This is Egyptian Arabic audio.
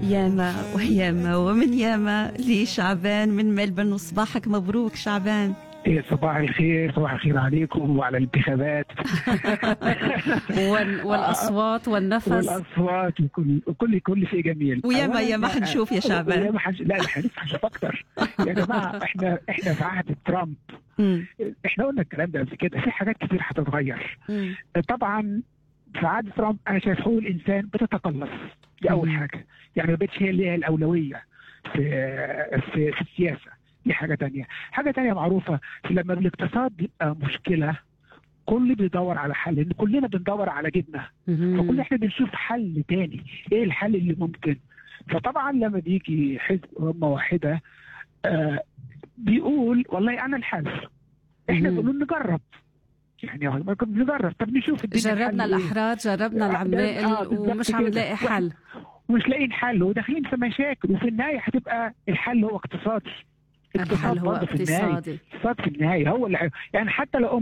ياما وياما ومن ياما لشعبان من ملبن وصباحك مبروك شعبان إيه صباح الخير صباح الخير عليكم وعلى الانتخابات وال... والاصوات والنفس والاصوات وكل وكل كل شيء جميل وياما أولاً ياما حنشوف يا شعبان وياما حنش... لا احنا لسه هنشوف اكتر يا جماعه احنا احنا في عهد ترامب مم. احنا قلنا الكلام ده قبل كده في حاجات كتير هتتغير مم. طبعا في عهد ترامب انا شايف حقوق الانسان بتتقلص دي اول مم. حاجه يعني ما بقتش هي اللي هي الاولويه في في, في السياسه دي حاجه تانية حاجه تانية معروفه لما الاقتصاد يبقى مشكله كل بيدور على حل لان كلنا بندور على جبنه مم. فكل احنا بنشوف حل تاني ايه الحل اللي ممكن فطبعا لما بيجي حزب امه واحده آه بيقول والله انا الحل احنا مم. بنقول نجرب يعني هو ما كنا نجرب طب نشوف الدنيا جربنا الحل إيه؟ الاحراج جربنا آه، العمائل آه، بالظبط ومش عم كده. نلاقي حل ومش لاقيين حل وداخلين في مشاكل وفي النهايه هتبقى الحل هو اقتصادي الحل هو برضه في النهاية. اقتصادي اقتصاد في النهايه هو اللي يعني حتى لو